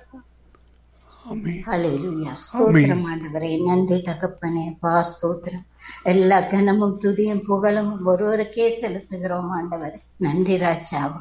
அப்பா ஆமென் ஹalleluya ஸ்தோத்திரம் ஆண்டவரே நன்றி தகப்பனே பா ஸ்தோத்திரம் எல்லா கனமும் துதியும் புகழும் ஒருவருக்கே செலுத்துகிறோம் ஆண்டவரே நன்றி ராஜாவா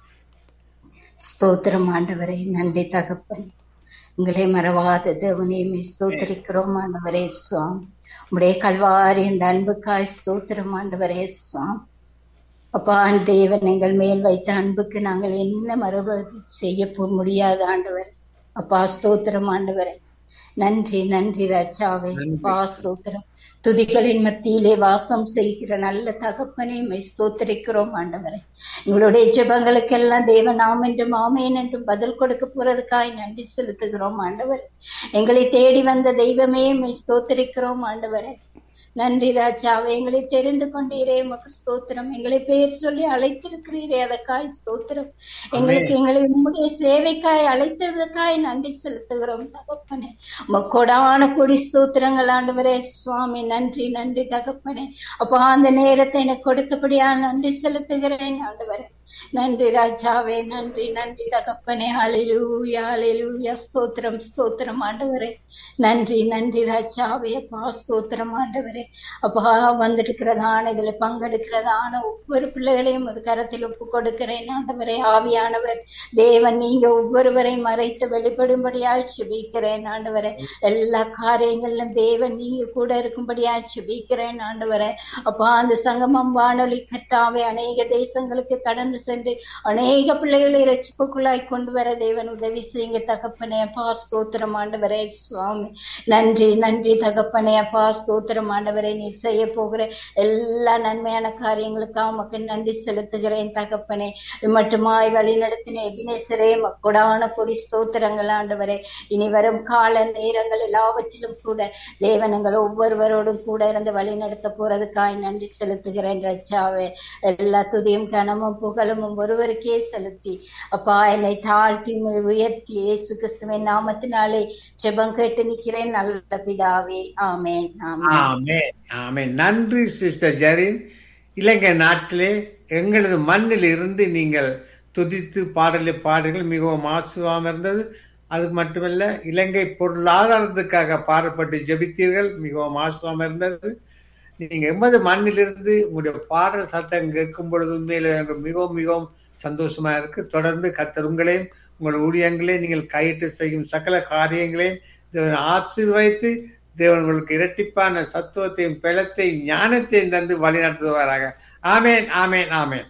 ஸ்தோத்திரம் ஆண்டவரே நன்றி தகப்பனே உங்களை மறவாத தேவனையுமே ஸ்தோத்திரிக்கிறோம் ஆண்டவரே சுவாமி உடைய கல்வாரி இந்த அன்புக்காய் ஸ்தோத்திரம் ஆண்டவரே சுவாமி அப்பா தேவன் எங்கள் மேல் வைத்த அன்புக்கு நாங்கள் என்ன மறுபதி செய்ய போ- முடியாது ஆண்டவர் அப்பா ஸ்தோத்திரம் ஆண்டவரே நன்றி நன்றி ராஜாவே அப்பா ஸ்தோத்திரம் துதிகளின் மத்தியிலே வாசம் செய்கிற நல்ல தகப்பனே மை ஸ்தோத்திரிக்கிறோம் ஆண்டவரே எங்களுடைய ஜெபங்களுக்கெல்லாம் தேவன் ஆம் என்றும் ஆமேன் என்றும் பதில் கொடுக்க போறதுக்காய் நன்றி செலுத்துகிறோம் ஆண்டவர் எங்களை தேடி வந்த தெய்வமே மை ஸ்தோத்திரிக்கிறோம் ஆண்டவரே நன்றி ராஜாவே எங்களை தெரிந்து கொண்டீரே உமக்கு ஸ்தோத்திரம் எங்களை பெயர் சொல்லி அழைத்திருக்கிறீரே அதற்காய் ஸ்தோத்திரம் எங்களுக்கு எங்களை உம்முடைய சேவைக்காய் அழைத்ததுக்காய் நன்றி செலுத்துகிறோம் தகப்பனே உமக்கோடான கொடி ஸ்தோத்திரங்கள் ஆண்டவரே சுவாமி நன்றி நன்றி தகப்பனே அப்போ அந்த நேரத்தை எனக்கு கொடுத்தபடியால் நன்றி செலுத்துகிறேன் ஆண்டவரே நன்றி ராஜாவே நன்றி நன்றி தகப்பனே அழிலூயா அழிலூயா ஸ்தோத்திரம் ஸ்தோத்திரம் ஆண்டவரே நன்றி நன்றி ராஜாவே அப்பா ஸ்தோத்திரம் ஆண்டவரே அப்பா வந்திருக்கிறதான இதுல பங்கெடுக்கிறதான ஒவ்வொரு பிள்ளைகளையும் ஒரு கரத்தில் ஒப்பு கொடுக்கிறேன் ஆண்டவரே ஆவியானவர் தேவன் நீங்க ஒவ்வொருவரை மறைத்து வெளிப்படும்படியாய் சுபிக்கிறேன் ஆண்டவரே எல்லா காரியங்களிலும் தேவன் நீங்க கூட இருக்கும்படியாய் சுபிக்கிறேன் ஆண்டவரே அப்பா அந்த சங்கமம் வானொலி கத்தாவே அநேக தேசங்களுக்கு கடந்து சென்று அநேக பிள்ளைகளை ரட்சிப்புக்குள்ளாய் கொண்டு வர தேவன் உதவி செய்யுங்க தகப்பனே அப்பா ஸ்தோத்திரம் ஆண்டவரே சுவாமி நன்றி நன்றி தகப்பனே அப்பா ஸ்தோத்திரம் ஆண்டவரே நீ செய்ய போகிற எல்லா நன்மையான காரியங்களுக்காக உமக்கு நன்றி செலுத்துகிறேன் தகப்பனே மட்டுமாய் வழி நடத்தின எபினேசரே மக்கொடான கொடி ஸ்தோத்திரங்கள் ஆண்டவரே இனி வரும் கால நேரங்கள் எல்லாவற்றிலும் கூட தேவனங்கள் ஒவ்வொருவரோடும் கூட இருந்து வழி நடத்த போறதுக்காய் நன்றி செலுத்துகிறேன் ரச்சாவே எல்லா துதியும் கனமும் புகழும் ஒருவருக்கே செலுத்தி அப்பா என்னை தாழ்த்தி உம்மை உயர்த்தி இயேசு கிறிஸ்துவின் நாமத்தினாலே ஜெபம் கேட்டு நிக்கிறேன் நல்ல பிதாவே ஆமென் ஆமென் ஆமென் ஆமென் நன்றி சிஸ்டர் ஜெரின் இலங்கை நாட்டிலே எங்களது மண்ணில் இருந்து நீங்கள் துதித்து பாடலை பாடுகள் மிகவும் ஆசுவாம இருந்தது அது மட்டுமல்ல இலங்கை பொருளாதாரத்துக்காக பாடப்பட்டு ஜெபித்தீர்கள் மிகவும் ஆசுவாம இருந்தது நீங்க எமது மண்ணிலிருந்து உங்களுடைய பாடல் சத்தம் கேட்கும் பொழுது உண்மையில எனக்கு மிகவும் மிகவும் சந்தோஷமா இருக்கு தொடர்ந்து கத்தர் உங்களையும் உங்கள் ஊழியங்களையும் நீங்கள் கையிட்டு செய்யும் சகல காரியங்களையும் தேவன் ஆசீர்வதித்து தேவன் உங்களுக்கு இரட்டிப்பான சத்துவத்தையும் பலத்தையும் ஞானத்தையும் தந்து வழிநடத்துவாராக ஆமேன் ஆமேன் ஆமேன்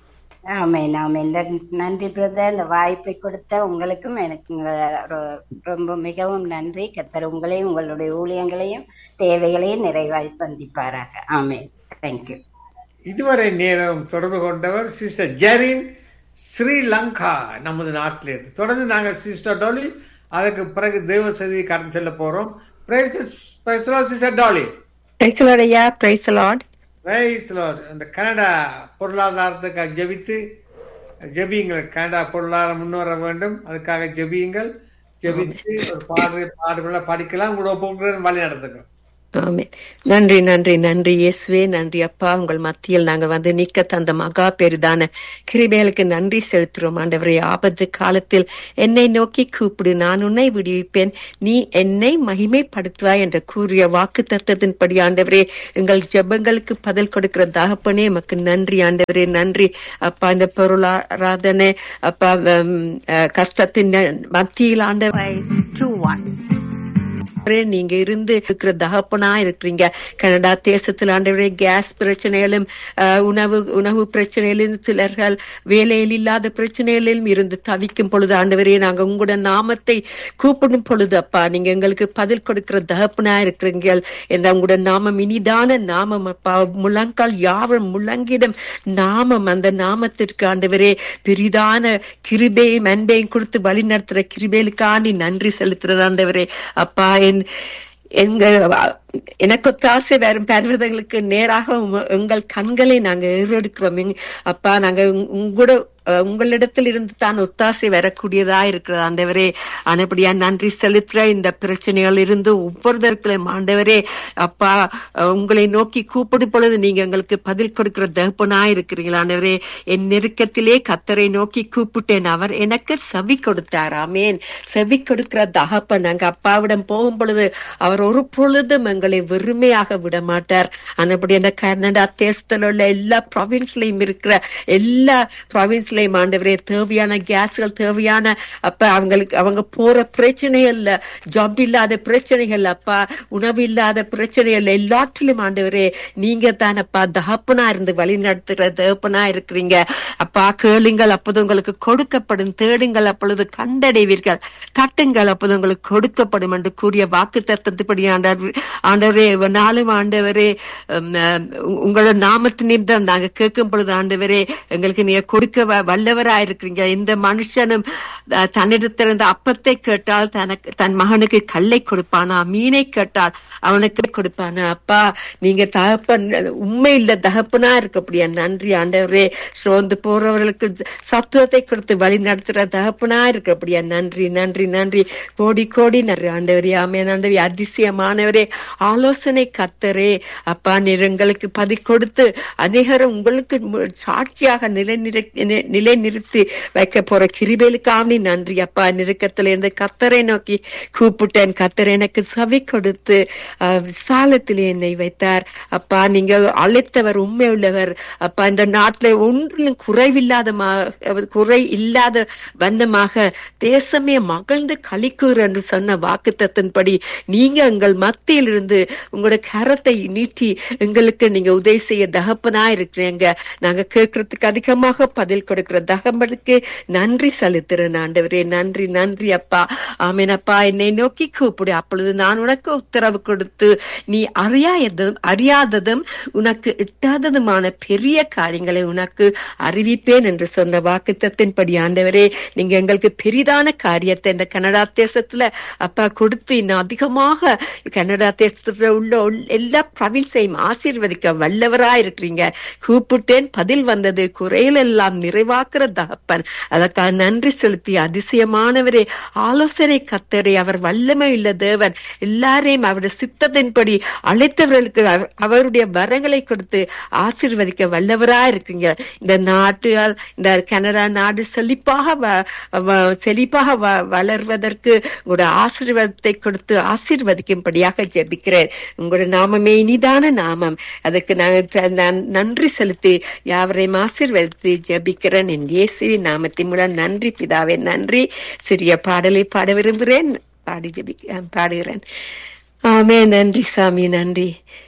ஆமென் ஆமென் நன்- நன்றி பிரதர் இந்த வாய்ப்பை கொடுத்த உங்களுக்கும் எனக்கு ரொ- ரொம்ப மிகவும் நன்றி கத்தர் உங்களையும் உங்களுடைய ஊழியங்களையும் தேவைகளையும் நிறைவாய் சந்திப்பாராக ஆமென் தேங்க்யூ இதுவரை நேரம் தொடர்பு கொண்டவர் சிஸ்டர் ஜெரின் ஸ்ரீலங்கா நமது நாட்டில் இருந்து தொடர்ந்து நாங்கள் சிஸ்டர் டோலி அதுக்கு பிறகு தேவ செய்தி கடந்து செல்ல போறோம் சிஸ்டர் டோலி பிரைஸ் ஐயா praise lord Praise the Lord. இந்த கனடா பொருளாதாரத்துக்காக ஜெபித்து ஜெபியுங்கள் கனடா பொருளாதாரம் முன்னேற வேண்டும் அதுக்காக ஜெபியுங்கள் ஜெபித்து ஒரு பாடு பாடுகளை படிக்கலாம் உங்களோட போக்குவரத்து வழி நடத்துங்கள் ஆமென் நன்றி நன்றி நன்றி இயேசுவே நன்றி அப்பா உங்கள் மத்தியில் நாங்க வந்து நிக்க தந்த மகா பெரிதான கிருபைகளுக்கு நன்றி செலுத்துறோம் ஆண்டவரே ஆபத்து காலத்தில் என்னை நோக்கி கூப்பிடு நான் உன்னை விடுவிப்பேன் நீ என்னை மகிமைப்படுத்துவாய் என்ற கூறிய வாக்கு தத்தத்தின்படி ஆண்டவரே எங்கள் ஜெபங்களுக்கு பதில் கொடுக்கிற தகப்பனே எமக்கு நன்றி ஆண்டவரே நன்றி அப்பா இந்த பொருளாராதனை அப்பா உம், அஹ், கஷ்டத்தின் மத்தியில் ஆண்டவர் two one. ஆண்டவரே, நீங்க இருந்து இருக்கிற தகப்பனா இருக்கிறீங்க கனடா தேசத்தில் ஆண்டவரே கேஸ் பிரச்சனையிலும் அஹ், உணவு உணவு பிரச்சனையிலும் சிலர்கள் வேலையில் இல்லாத பிரச்சனைகளிலும் இருந்து தவிக்கும் பொழுது ஆண்டவரே நாங்க உங்களோட நாமத்தை கூப்பிடும் பொழுது அப்பா நீங்க எங்களுக்கு பதில் கொடுக்கிற தகப்பனா இருக்கிறீங்க என்ற உங்களோட நாமம் இனிதான நாமம் அப்பா முழங்கால் யாவரும் முழங்கிடும் நாமம் அந்த நாமத்திற்கு ஆண்டவரே பெரிதான கிருபையும் அன்பையும் கொடுத்து வழி நடத்துற கிருபேலுக்காண்டி நன்றி செலுத்துறது ஆண்டவரே அப்பா என் எங்க எனக்கு ஒத்தாசை வரும் பர்வதங்களுக்கு நேராக உங்க- எங்கள் கண்களை நாங்க ஏறெடுக்கிறோம் எங்க- அப்பா நாங்க உங்க- உங்களோட அஹ், உங்களிடத்தில் இருந்து தான் ஒத்தாசை வரக்கூடியதா இருக்கிறது ஆண்டவரே ஆனபடியா நன்றி செலுத்துற இந்த பிரச்சனைகள் இருந்து ஒவ்வொருத்தருக்கும் ஆண்டவரே அப்பா அஹ், உங்களை நோக்கி கூப்பிடும் பொழுது நீங்க எங்களுக்கு பதில் கொடுக்கிற தகப்பனா இருக்கிறீங்களா ஆண்டவரே என் நெருக்கத்திலே கத்தரை நோக்கி கூப்பிட்டேன் அவர் எனக்கு செவி கொடுத்தார் ஆமேன் செவி கொடுக்கிற தகப்பன் நாங்க அப்பாவிடம் போகும் பொழுது அவர் ஒரு பொழுதும் எங்களை வெறுமையாக விட மாட்டார் ஆனபடி அந்த கர்நாடகா தேசத்துல உள்ள எல்லா ப்ராவின்ஸ்லயும் இருக்கிற எல்லா ப்ராவின்ஸ்லயும் ஆண்டவரே தேவையான கேஸ்கள் தேவையான அப்ப அவங்களுக்கு அவங்க போற பிரச்சனைகள்ல ஜாப் இல்லாத பிரச்சனைகள் அப்பா உணவு இல்லாத பிரச்சனைகள் எல்லாத்திலும் ஆண்டவரே நீங்க தான் அப்பா தகப்பனா இருந்து வழி நடத்துகிற தகப்பனா இருக்கிறீங்க அப்பா கேளுங்கள் அப்போது உங்களுக்கு கொடுக்கப்படும் தேடுங்கள் அப்பொழுது கண்டடைவீர்கள் தட்டுங்கள் அப்போது உங்களுக்கு கொடுக்கப்படும் என்று கூறிய வாக்கு தத்தத்துப்படி ஆண்டவர் ஆண்டவரே நாளும் ஆண்டவரே உம், அஹ், உ- உங்களோட நாமத்து நிமித்தம் நாங்க கேட்கும் பொழுது ஆண்டவரே எங்களுக்கு நீங்க கொடுக்க வ- வல்லவரா இருக்கிறீங்க இந்த மனுஷனும் அஹ், தன்னிடத்திலிருந்த அப்பத்தை கேட்டால் தனக்கு தன் மகனுக்கு கல்லை கொடுப்பானா மீனை கேட்டால் அவனுக்கு கொடுப்பானா அப்பா நீங்க தகப்பன் உண்மையில் தகப்பனா இருக்கக்கூடிய நன்றி ஆண்டவரே சோர்ந்து போறவர்களுக்கு சத்துவத்தை கொடுத்து வழி நடத்துற தகப்பனா இருக்கக்கூடிய நன்றி நன்றி நன்றி கோடி கோடி நன்றி ஆண்டவரே ஆமே ஆண்டவரே அதிசயமானவரே ஆலோசனை கத்தரே அப்பா நீர் எங்களுக்கு பதி கொடுத்து அநேகரும் உங்களுக்கு மு- சாட்சியாக நிலை நிலை நிறுத்தி வைக்க போற கிருபைகளுக்காக நன்றி அப்பா நெருக்கத்துல இருந்து கத்தரை நோக்கி கூப்பிட்டேன் கத்தர் எனக்கு சவி கொடுத்து அஹ், விசாலத்திலே என்னை வைத்தார் அப்பா நீங்க அழைத்தவர் உண்மை உள்ளவர் அப்பா இந்த நாட்டில ஒன்றிலும் குறைவில்லாத மா- குறை இல்லாத வண்ணமாக தேசமே மகிழ்ந்து கலிக்கூர் என்று சொன்ன வாக்குத்தத்தின்படி நீங்க எங்கள் மத்தியில் இருந்து உங்களோட கரத்தை நீட்டி எங்களுக்கு நீங்க உதவி செய்ய தகப்பனா இருக்கிறீங்க நாங்க கேட்கறதுக்கு அதிகமாக பதில் கொடுக்கிற தகப்பனுக்கு நன்றி செலுத்துறேன் ஆண்டவரே நன்றி நன்றி அப்பா ஆமீன் அப்பா என்னை நோக்கி கூப்பிடு அப்பொழுது நான் உனக்கு உத்தரவு கொடுத்து நீ அறியாததும் அறியாததும் உனக்கு இட்டாததுமான பெரிய காரியங்களை உனக்கு அறிவிப்பேன் என்று சொன்ன வாக்குத்தத்தின்படி ஆண்டவரே நீங்க எங்களுக்கு பெரிதான காரியத்தை இந்த கனடா தேசத்துல அப்பா கொடுத்து இன்னும் அதிகமாக கனடா தேசத்துல உள்ள உள்- எல்லா ப்ரவின்ஸையும் ஆசீர்வதிக்க வல்லவரா இருக்கிறீங்க கூப்பிட்டேன் பதில் வந்தது குறையில் எல்லாம் நிறைவாக்குற தகப்பன் அதற்காக நன்றி செலுத்தி அதிசயமானவரே ஆலோசனை கத்தரை அவர் வல்லமை உள்ள தேவன் எல்லாரையும் அவருடைய சித்தத்தின்படி அழைத்தவர்களுக்கு அவர்- அவருடைய வரங்களை கொடுத்து ஆசீர்வதிக்க வல்லவரா இருக்கீங்க இந்த நாட்டுகள் இந்த கனடா நாடு செழிப்பாக வ- வ- செழிப்பாக வ- வளர்வதற்கு உங்களுடைய ஆசீர்வாதத்தை கொடுத்து ஆசீர்வதிக்கும்படியாக ஜெபிக்கிறேன் உங்களுடைய நாமமே இனிதான நாமம் அதுக்கு நான் த- நான் நன்றி செலுத்தி யாவரையும் ஆசீர்வதித்து ஜெபிக்கிறேன் என் இயேசுவின் நாமத்தின் மூலம் நன்றி பிதாவே நன்றி சிறிய பாடலை பாட விரும்புகிறேன் பாடி ஜெபி பாடுகிறேன் ஆமே நன்றி சாமி நன்றி